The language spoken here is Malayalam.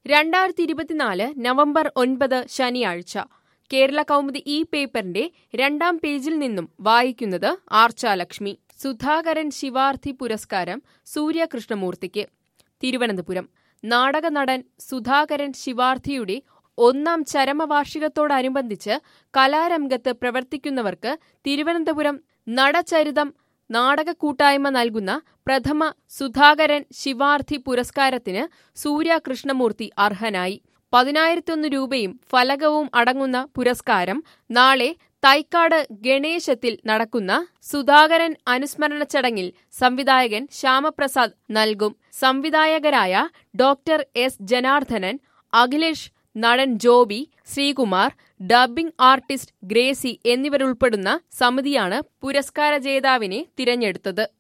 രണ്ടായിരത്തി ഇരുപത്തിനാല് നവംബർ ഒൻപത് ശനിയാഴ്ച കേരള കൗമുദി ഈ പേപ്പറിന്റെ രണ്ടാം പേജിൽ നിന്നും വായിക്കുന്നത് ആർച്ചാലക്ഷ്മി സുധാകരൻ ശിവാർത്ഥി പുരസ്കാരം സൂര്യകൃഷ്ണമൂർത്തിക്ക് തിരുവനന്തപുരം നാടക നടൻ സുധാകരൻ ശിവാർത്ഥിയുടെ ഒന്നാം ചരമവാർഷികത്തോടനുബന്ധിച്ച് കലാരംഗത്ത് പ്രവർത്തിക്കുന്നവർക്ക് തിരുവനന്തപുരം നടചരിതം നാടക കൂട്ടായ്മ നൽകുന്ന പ്രഥമ സുധാകരൻ ശിവാർത്ഥി പുരസ്കാരത്തിന് സൂര്യ കൃഷ്ണമൂർത്തി അർഹനായി പതിനായിരത്തൊന്ന് രൂപയും ഫലകവും അടങ്ങുന്ന പുരസ്കാരം നാളെ തൈക്കാട് ഗണേശത്തിൽ നടക്കുന്ന സുധാകരൻ അനുസ്മരണ ചടങ്ങിൽ സംവിധായകൻ ശ്യാമപ്രസാദ് നൽകും സംവിധായകരായ ഡോക്ടർ എസ് ജനാർദ്ദനൻ അഖിലേഷ് നടൻ ജോബി ശ്രീകുമാർ ഡബ്ബിംഗ് ആർട്ടിസ്റ്റ് ഗ്രേസി എന്നിവരുൾപ്പെടുന്ന സമിതിയാണ് പുരസ്കാര ജേതാവിനെ തിരഞ്ഞെടുത്തത്